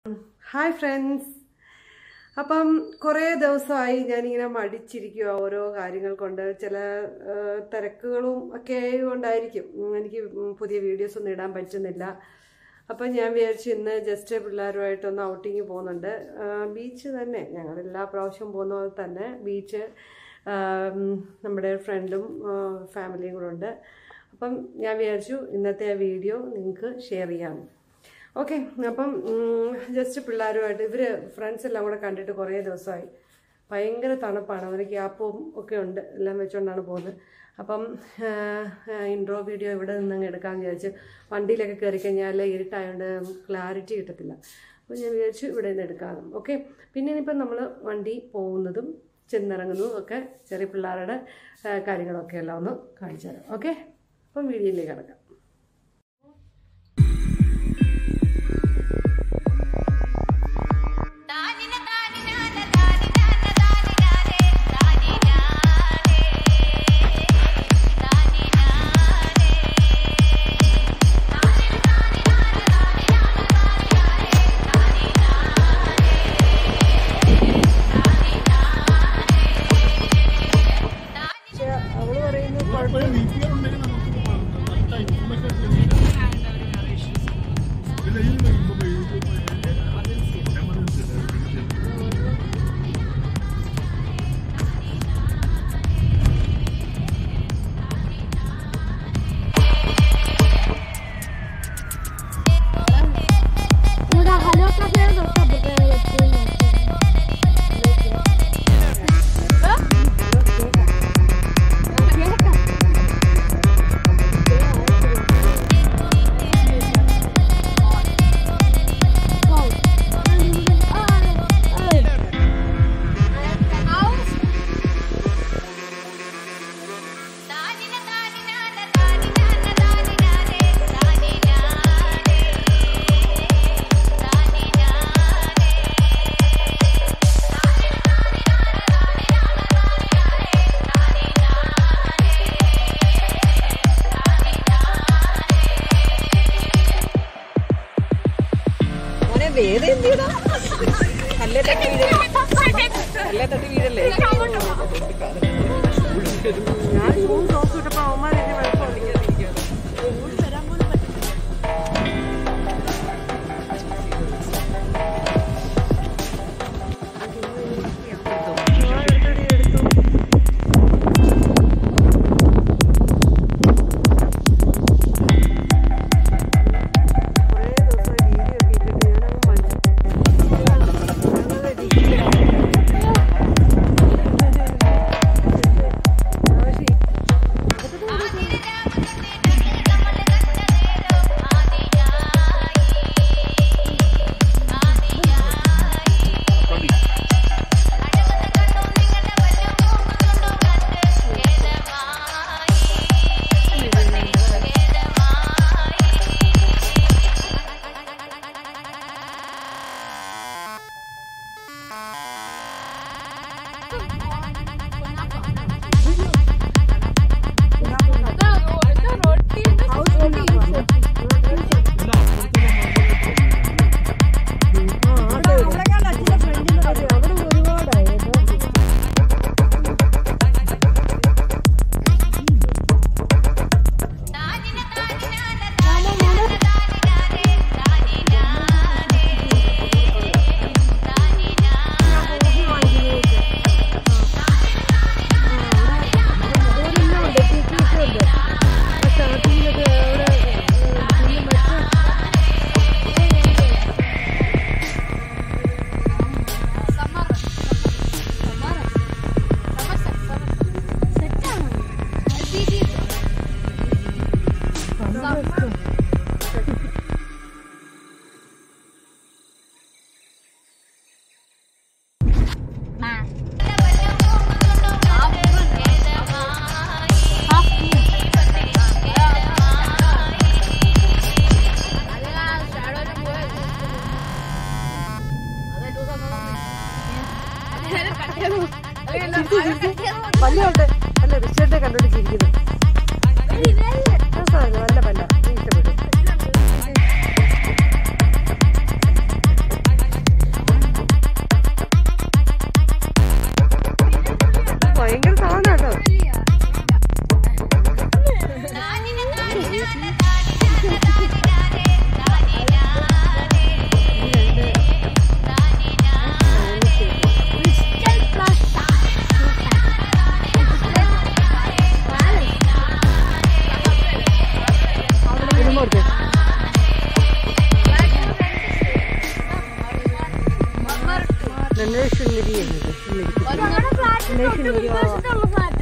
Hi friends അപ്പം കുറേ ദിവസമായി ഞാനിങ്ങനെ മടിച്ചിരിക്കുക ഓരോ കാര്യങ്ങൾ കൊണ്ട് ചില ആ, തിരക്കുകളും ഒക്കെ കൊണ്ടായിരിക്കും ഉം, എനിക്ക് പുതിയ വീഡിയോസ് ഒന്നും ഇടാൻ പറ്റുന്നില്ല അപ്പം ഞാൻ വിചാരിച്ചു ഇന്ന് ജസ്റ്റ് പിള്ളേരുമായിട്ടൊന്ന് ഔട്ടിങ് പോകുന്നുണ്ട് ബീച്ച് തന്നെ ഞങ്ങൾ എല്ലാ പ്രാവശ്യവും പോകുന്ന പോലെ തന്നെ ബീച്ച് നമ്മുടെ ഫ്രണ്ടും ഫാമിലിയും കൂടെ ഉണ്ട് അപ്പം ഞാൻ വിചാരിച്ചു ഇന്നത്തെ ആ വീഡിയോ നിങ്ങൾക്ക് ഷെയർ ചെയ്യാം ഓക്കെ അപ്പം ജസ്റ്റ് പിള്ളേരുമായിട്ട് ഇവർ ഫ്രണ്ട്സ് എല്ലാം കൂടെ കണ്ടിട്ട് കുറേ ദിവസമായി ഭയങ്കര തണുപ്പാണ് അവർ ക്യാപ്പും ഒക്കെ ഉണ്ട് എല്ലാം വെച്ചുകൊണ്ടാണ് പോകുന്നത് അപ്പം ഇൻട്രോ വീഡിയോ ഇവിടെ നിന്ന് എടുക്കാമെന്ന് വിചാരിച്ചു വണ്ടിയിലൊക്കെ കയറി കഴിഞ്ഞാൽ ഇരുട്ടായതുകൊണ്ട് ക്ലാരിറ്റി കിട്ടത്തില്ല അപ്പോൾ ഞാൻ വിചാരിച്ചു ഇവിടെ നിന്ന് എടുക്കാമെന്ന് ഓക്കെ പിന്നെ ഇനിയിപ്പം നമ്മൾ വണ്ടി പോകുന്നതും ചെന്നിറങ്ങുന്നതും ഒക്കെ ചെറിയ പിള്ളേരുടെ ആ, കാര്യങ്ങളൊക്കെ എല്ലാം ഒന്ന് കാണിച്ചു തരാം ഓക്കെ അപ്പം വീഡിയോയിലേക്ക് കിടക്കാം താനിന താനിനാന താനിനാന താനിനാരേ താനിനാരേ താനിനാരേ താനിന താനിനാന താനിനാന താനിനാരേ താനിനാരേ അവള് പറയുന്നു ഉറപ്പായും VPN ഉണ്ടെങ്കിൽ നമുക്ക് correct ആയി information ലഭിക്കും. ഇല്ല, ഈ ഒരു ഇപ്പൊ ഈ ഒരു emergency അല്ലേ? ഇവിടെ ഹലോ കഫേ താനിന താനിനാന താനിനാന താനിനാരേ താനിനാരേ താനിനാരേ മോനെ വേറെ എന്തിനാ അല്ലേ തട്ടി വീഴല്ലേ അല്ലേ തട്ടി വീഴല്ലേ ഞാൻ ഷൂ സോക്സ് ഇട്ടപ്പോൾ അവന്മാർ എന്നെ കുഴപ്പമുണ്ട് താനിന താനിനാന താനിനാന താനിനാരേ താനിനാരേ താനിനാരേ പല്ലുണ്ട് അല്ല റിച്ചേട്ടെ കണ്ടുപിടിച്ചിരിക്കുന്നു രസമാണ് നല്ല പല്ല എനിക്ക് ഇഷ്ടപ്പെട്ടു നല്ല സുന്ദരിയാണ് ഇത്. സുന്ദരി. ഞങ്ങളുടെ ഫ്ലാറ്റിൽ തൊട്ട് വിദേശത്തുള്ള ഫ്ലാറ്റ്